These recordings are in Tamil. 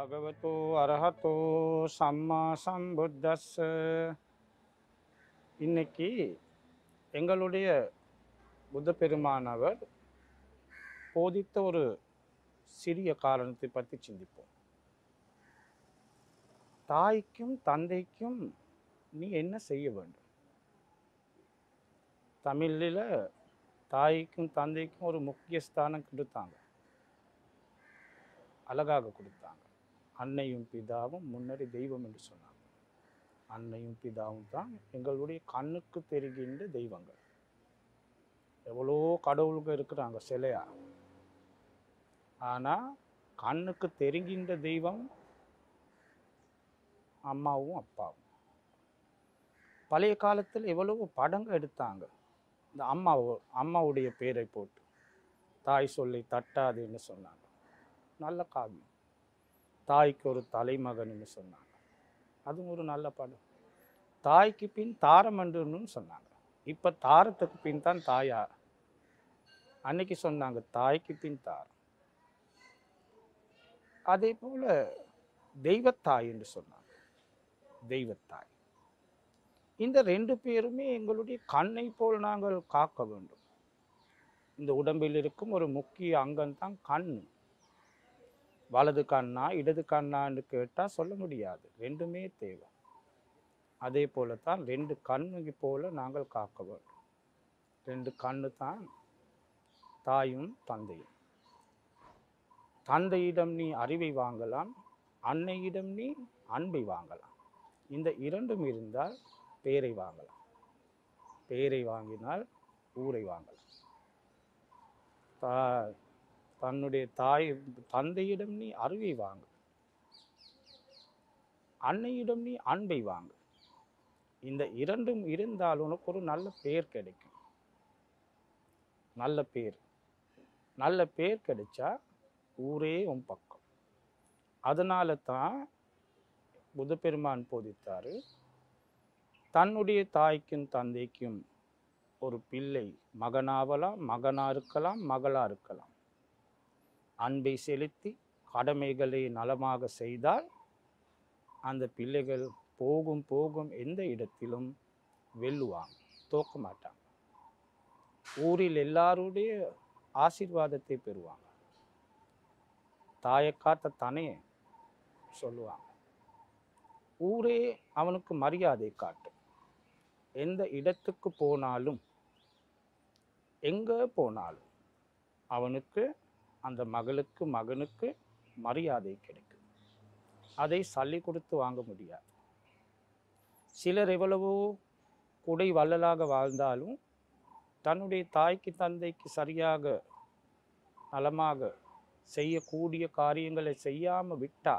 භගවතු அரஹத்தோ சம்மா சம்புத்தஸ் இன்னைக்கு எங்களுடைய புத்த பெருமானவர் போதித்த ஒரு சிறிய காரணத்தை பற்றி சிந்திப்போம் தாய்க்கும் தந்தைக்கும் நீ என்ன செய்ய வேண்டும் தமிழில் தாய்க்கும் தந்தைக்கும் ஒரு முக்கிய ஸ்தானம் கொடுத்தாங்க அழகாக கொடுத்தாங்க அன்னையும் பிதாவும் முன்னாடி தெய்வம் என்று சொன்னாங்க அன்னையும் பிதாவும் தான் எங்களுடைய கண்ணுக்கு தெரிகின்ற தெய்வங்கள் எவ்வளோ கடவுள்கள் இருக்கிறாங்க சிலையா ஆனால் கண்ணுக்கு தெரிகின்ற தெய்வம் அம்மாவும் அப்பாவும் பழைய காலத்தில் எவ்வளவு படங்கள் எடுத்தாங்க இந்த அம்மா அம்மாவுடைய பேரை போட்டு தாய் சொல்லி தட்டாதுன்னு சொன்னாங்க நல்ல காவியம் தாய்க்கு ஒரு தலைமகன்னு சொன்னாங்க அதுவும் ஒரு நல்ல படம் தாய்க்கு பின் தாரமண்டுன்னு சொன்னாங்க இப்போ தாரத்துக்கு பின் தான் தாயா அன்னைக்கு சொன்னாங்க தாய்க்கு பின் தாரம் அதே போல தெய்வத்தாய் என்று சொன்னாங்க தெய்வத்தாய் இந்த ரெண்டு பேருமே எங்களுடைய கண்ணை போல் நாங்கள் காக்க வேண்டும் இந்த உடம்பில் இருக்கும் ஒரு முக்கிய அங்கம் தான் கண் வலது கண்ணா இடது கண்ணான்னு கேட்டால் சொல்ல முடியாது ரெண்டுமே தேவை அதே போல தான் ரெண்டு கண்ணுக்கு போல நாங்கள் காக்க வேண்டும் ரெண்டு கண்ணு தான் தாயும் தந்தையும் தந்தையிடம் நீ அறிவை வாங்கலாம் அன்னையிடம் நீ அன்பை வாங்கலாம் இந்த இரண்டும் இருந்தால் பேரை வாங்கலாம் பேரை வாங்கினால் ஊரை வாங்கலாம் தா தன்னுடைய தாய் தந்தையிடம் நீ அறிவை வாங்கு அன்னையிடம் நீ அன்பை வாங்கு இந்த இரண்டும் இருந்தால் உனக்கு ஒரு நல்ல பேர் கிடைக்கும் நல்ல பேர் நல்ல பேர் கிடைச்சா ஊரே உன் பக்கம் அதனால தான் புத்த பெருமான் போதித்தாரு தன்னுடைய தாய்க்கும் தந்தைக்கும் ஒரு பிள்ளை மகனாவலாம் மகனா இருக்கலாம் மகளா இருக்கலாம் அன்பை செலுத்தி கடமைகளை நலமாக செய்தால் அந்த பிள்ளைகள் போகும் போகும் எந்த இடத்திலும் வெல்லுவாங்க தோக்க மாட்டாங்க ஊரில் எல்லாருடைய ஆசீர்வாதத்தை பெறுவாங்க தாயை காத்த தானே சொல்லுவாங்க ஊரே அவனுக்கு மரியாதை காட்டும் எந்த இடத்துக்கு போனாலும் எங்கே போனாலும் அவனுக்கு அந்த மகளுக்கு மகனுக்கு மரியாதை கிடைக்கும் அதை சல்லி கொடுத்து வாங்க முடியாது சிலர் எவ்வளவோ குடை வள்ளலாக வாழ்ந்தாலும் தன்னுடைய தாய்க்கு தந்தைக்கு சரியாக நலமாக செய்யக்கூடிய காரியங்களை செய்யாமல் விட்டா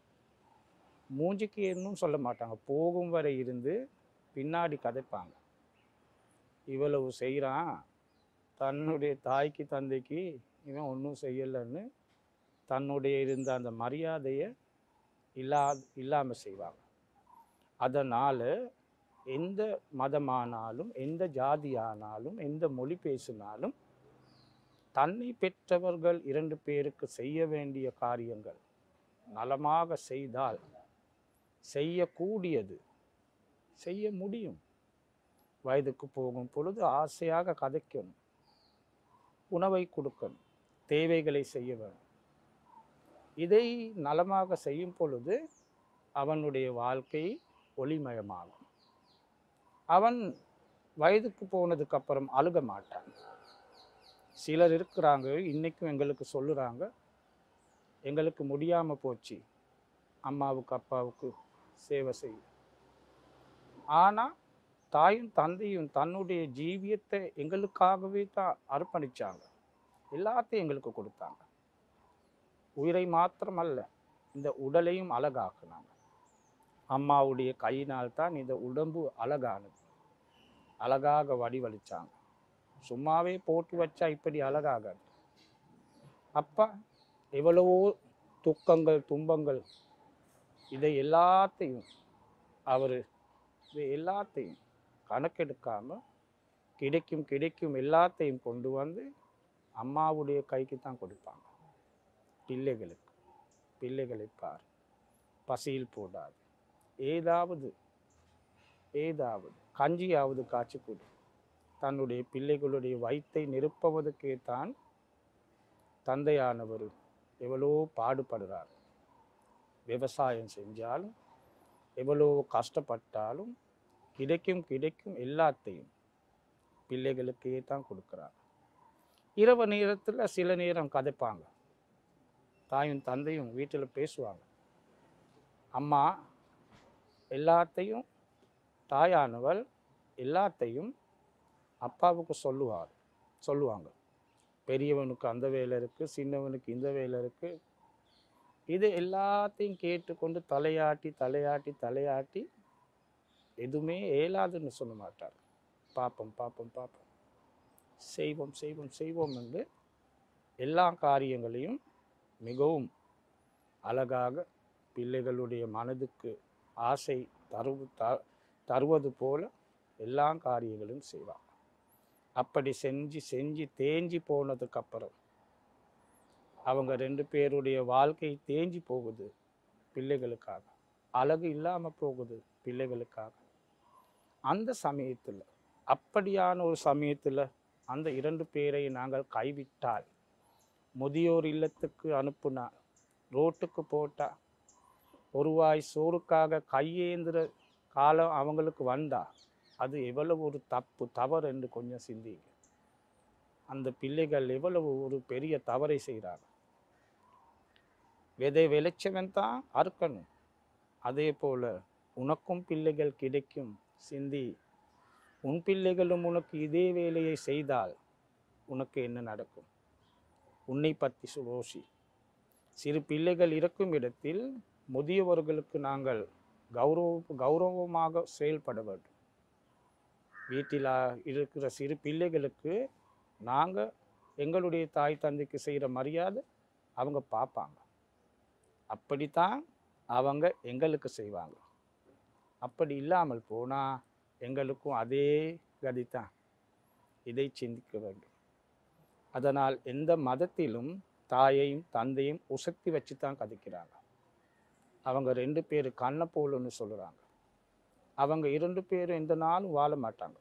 மூஞ்சிக்கு இன்னும் சொல்ல மாட்டாங்க போகும் வரை இருந்து பின்னாடி கதைப்பாங்க இவ்வளவு செய்கிறான் தன்னுடைய தாய்க்கு தந்தைக்கு இவன் ஒன்றும் செய்யலைன்னு தன்னுடைய இருந்த அந்த மரியாதையை இல்லா இல்லாமல் செய்வாங்க அதனால் எந்த மதமானாலும் எந்த ஜாதியானாலும் எந்த மொழி பேசினாலும் தன்னை பெற்றவர்கள் இரண்டு பேருக்கு செய்ய வேண்டிய காரியங்கள் நலமாக செய்தால் செய்யக்கூடியது செய்ய முடியும் வயதுக்கு போகும் பொழுது ஆசையாக கதைக்கணும் உணவை கொடுக்கணும் தேவைகளை செய்ய வேண்டும் இதை நலமாக செய்யும் பொழுது அவனுடைய வாழ்க்கை ஒளிமயமாகும் அவன் வயதுக்கு போனதுக்கு அப்புறம் அழுக மாட்டான் சிலர் இருக்கிறாங்க இன்றைக்கும் எங்களுக்கு சொல்லுறாங்க எங்களுக்கு முடியாமல் போச்சு அம்மாவுக்கு அப்பாவுக்கு சேவை செய்ய ஆனால் தாயும் தந்தையும் தன்னுடைய ஜீவியத்தை எங்களுக்காகவே தான் அர்ப்பணித்தாங்க எல்லாத்தையும் எங்களுக்கு கொடுத்தாங்க உயிரை மாத்திரமல்ல இந்த உடலையும் அழகாக்குனாங்க அம்மாவுடைய கையினால் தான் இந்த உடம்பு அழகானது அழகாக வடிவளிச்சாங்க சும்மாவே போட்டு வச்சா இப்படி அழகாகாது அப்பா எவ்வளவோ துக்கங்கள் துன்பங்கள் இதை எல்லாத்தையும் அவர் இதை எல்லாத்தையும் கணக்கெடுக்காம கிடைக்கும் கிடைக்கும் எல்லாத்தையும் கொண்டு வந்து அம்மாவுடைய கைக்கு தான் கொடுப்பாங்க பிள்ளைகளுக்கு பிள்ளைகளை பார் பசியில் போடாது ஏதாவது ஏதாவது கஞ்சியாவது காய்ச்சி கொடு தன்னுடைய பிள்ளைகளுடைய வயிற்றை நிரப்புவதற்கே தான் தந்தையானவர் எவ்வளோ பாடுபடுறார் விவசாயம் செஞ்சாலும் எவ்வளோ கஷ்டப்பட்டாலும் கிடைக்கும் கிடைக்கும் எல்லாத்தையும் பிள்ளைகளுக்கே தான் கொடுக்குறார் இரவு நேரத்தில் சில நேரம் கதைப்பாங்க தாயும் தந்தையும் வீட்டில் பேசுவாங்க அம்மா எல்லாத்தையும் தாயானவள் எல்லாத்தையும் அப்பாவுக்கு சொல்லுவார் சொல்லுவாங்க பெரியவனுக்கு அந்த வேலை இருக்குது சின்னவனுக்கு இந்த வேலை இருக்குது இது எல்லாத்தையும் கேட்டுக்கொண்டு தலையாட்டி தலையாட்டி தலையாட்டி எதுவுமே இயலாதுன்னு சொல்ல மாட்டார் பார்ப்போம் பார்ப்போம் பார்ப்போம் செய்வோம் செய்வோம் செய்வோம் என்று எல்லா காரியங்களையும் மிகவும் அழகாக பிள்ளைகளுடைய மனதுக்கு ஆசை தரு த- தருவது போல எல்லா காரியங்களும் செய்வார் அப்படி செஞ்சு செஞ்சு தேஞ்சி போனதுக்கு அப்புறம் அவங்க ரெண்டு பேருடைய வாழ்க்கை தேஞ்சி போகுது பிள்ளைகளுக்காக அழகு இல்லாமல் போகுது பிள்ளைகளுக்காக அந்த சமயத்தில் அப்படியான ஒரு சமயத்தில் அந்த இரண்டு பேரை நாங்கள் கைவிட்டால் முதியோர் இல்லத்துக்கு அனுப்புனா ரோட்டுக்கு போட்டா ஒரு வாய் சோறுக்காக கையேந்திர காலம் அவங்களுக்கு வந்தா அது எவ்வளவு ஒரு தப்பு தவறு என்று கொஞ்சம் சிந்திங்க அந்த பிள்ளைகள் எவ்வளவு ஒரு பெரிய தவறை செய்கிறாங்க விதை விளைச்சவன் தான் அறுக்கணும் அதே போல உனக்கும் பிள்ளைகள் கிடைக்கும் சிந்தி உன் பிள்ளைகளும் உனக்கு இதே வேலையை செய்தால் உனக்கு என்ன நடக்கும் உன்னை பற்றி சுரோசி சிறு பிள்ளைகள் இருக்கும் இடத்தில் முதியவர்களுக்கு நாங்கள் கௌரவ கௌரவமாக செயல்பட வேண்டும் வீட்டில் ஆ- இருக்கிற சிறு பிள்ளைகளுக்கு நாங்கள் எங்களுடைய தாய் தந்தைக்கு செய்கிற மரியாதை அவங்க பார்ப்பாங்க அப்படித்தான் அவங்க எங்களுக்கு செய்வாங்க அப்படி இல்லாமல் போனால் எங்களுக்கும் அதே கதி தான் இதை சிந்திக்க வேண்டும் அதனால் எந்த மதத்திலும் தாயையும் தந்தையும் உசத்தி வச்சு தான் கதைக்கிறாங்க அவங்க ரெண்டு பேர் கண்ணை போலுன்னு சொல்கிறாங்க அவங்க இரண்டு பேரும் எந்த நாளும் வாழ மாட்டாங்க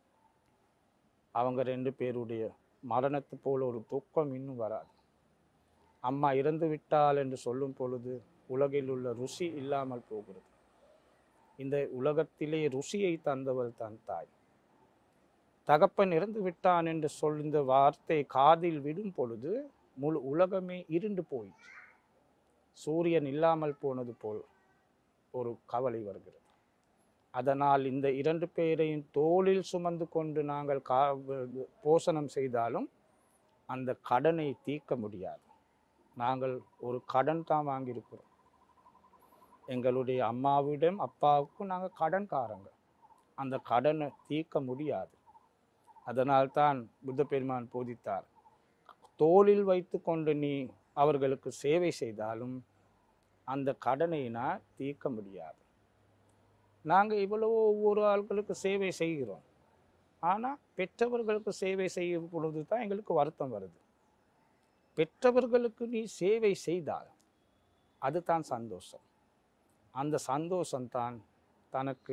அவங்க ரெண்டு பேருடைய மரணத்து போல ஒரு துக்கம் இன்னும் வராது அம்மா இறந்து விட்டாள் என்று சொல்லும் பொழுது உலகில் உள்ள ருசி இல்லாமல் போகிறது இந்த உலகத்திலே ருசியை தந்தவள் தான் தாய் தகப்பன் இறந்து விட்டான் என்று சொல் இந்த வார்த்தை காதில் விடும் பொழுது முழு உலகமே இருண்டு போயிற்று சூரியன் இல்லாமல் போனது போல் ஒரு கவலை வருகிறது அதனால் இந்த இரண்டு பேரையும் தோளில் சுமந்து கொண்டு நாங்கள் கா போஷணம் செய்தாலும் அந்த கடனை தீர்க்க முடியாது நாங்கள் ஒரு கடன் தான் வாங்கியிருக்கிறோம் எங்களுடைய அம்மாவிடம் அப்பாவுக்கும் நாங்கள் கடன்காரங்க அந்த கடனை தீர்க்க முடியாது அதனால்தான் புத்த பெருமான் போதித்தார் தோளில் வைத்து கொண்டு நீ அவர்களுக்கு சேவை செய்தாலும் அந்த கடனை நான் தீர்க்க முடியாது நாங்கள் இவ்வளவோ ஒவ்வொரு ஆட்களுக்கு சேவை செய்கிறோம் ஆனால் பெற்றவர்களுக்கு சேவை செய்யும் பொழுது தான் எங்களுக்கு வருத்தம் வருது பெற்றவர்களுக்கு நீ சேவை செய்தால் அதுதான் சந்தோஷம் அந்த சந்தோஷம்தான் தனக்கு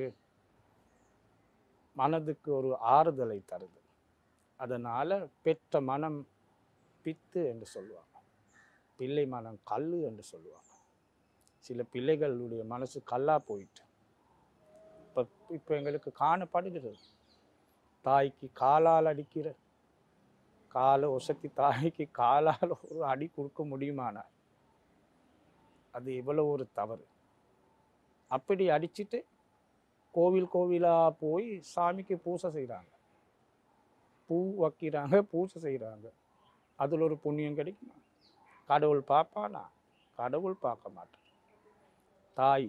மனதுக்கு ஒரு ஆறுதலை தருது அதனால் பெற்ற மனம் பித்து என்று சொல்லுவாங்க பிள்ளை மனம் கல் என்று சொல்லுவாங்க சில பிள்ளைகளுடைய மனசு கல்லா போயிட்டு இப்போ இப்போ எங்களுக்கு காணப்படுகிறது தாய்க்கு காலால் அடிக்கிற காலை ஒசத்தி தாய்க்கு காலால் ஒரு அடி கொடுக்க முடியுமானா அது எவ்வளோ ஒரு தவறு அப்படி அடிச்சிட்டு கோவில் கோவிலாக போய் சாமிக்கு பூசை செய்கிறாங்க பூ வைக்கிறாங்க பூசை செய்கிறாங்க அதில் ஒரு புண்ணியம் கிடைக்குமா கடவுள் பார்ப்பானா கடவுள் பார்க்க மாட்டான் தாய்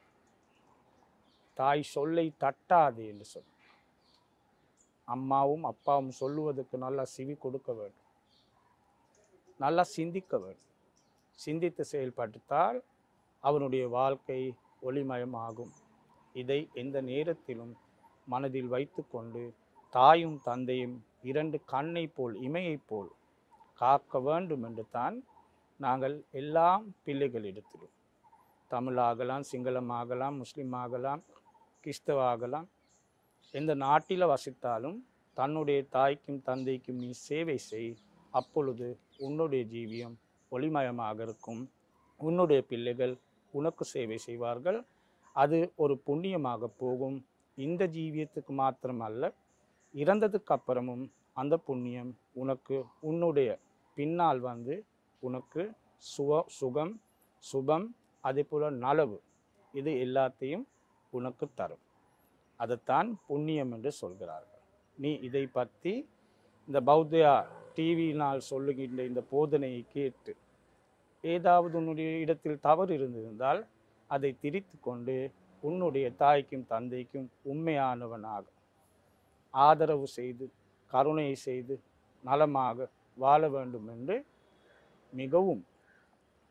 தாய் சொல்லை தட்டாது என்று சொல் அம்மாவும் அப்பாவும் சொல்லுவதற்கு நல்லா செவி கொடுக்க வேண்டும் நல்லா சிந்திக்க வேண்டும் சிந்தித்து செயல்பட்டால் அவனுடைய வாழ்க்கை ஒளிமயமாகும் இதை எந்த நேரத்திலும் மனதில் வைத்துக்கொண்டு தாயும் தந்தையும் இரண்டு கண்ணை போல் இமையைப் போல் காக்க வேண்டும் என்று தான் நாங்கள் எல்லாம் பிள்ளைகளிடத்திலும் தமிழ் ஆகலாம் சிங்களம் ஆகலாம் முஸ்லீம் ஆகலாம் கிறிஸ்தவ ஆகலாம் எந்த நாட்டில் வசித்தாலும் தன்னுடைய தாய்க்கும் தந்தைக்கும் நீ சேவை செய் அப்பொழுது உன்னுடைய ஜீவியம் ஒளிமயமாக இருக்கும் உன்னுடைய பிள்ளைகள் உனக்கு சேவை செய்வார்கள் அது ஒரு புண்ணியமாக போகும் இந்த ஜீவியத்துக்கு மாத்திரமல்ல இறந்ததுக்கு அப்புறமும் அந்த புண்ணியம் உனக்கு உன்னுடைய பின்னால் வந்து உனக்கு சுவ சுகம் சுபம் அதே போல் நலவு இது எல்லாத்தையும் உனக்கு தரும் அதைத்தான் புண்ணியம் என்று சொல்கிறார்கள் நீ இதை பற்றி இந்த பௌத்தியா டிவியினால் சொல்லுகின்ற இந்த போதனையை கேட்டு ஏதாவது உன்னுடைய இடத்தில் தவறு இருந்திருந்தால் அதை திரித்து கொண்டு உன்னுடைய தாய்க்கும் தந்தைக்கும் உண்மையானவனாக ஆதரவு செய்து கருணை செய்து நலமாக வாழ வேண்டும் என்று மிகவும்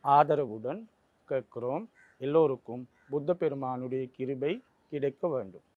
ஆதரவுடன் கேட்கிறோம் எல்லோருக்கும் புத்த பெருமானுடைய கிருபை கிடைக்க வேண்டும்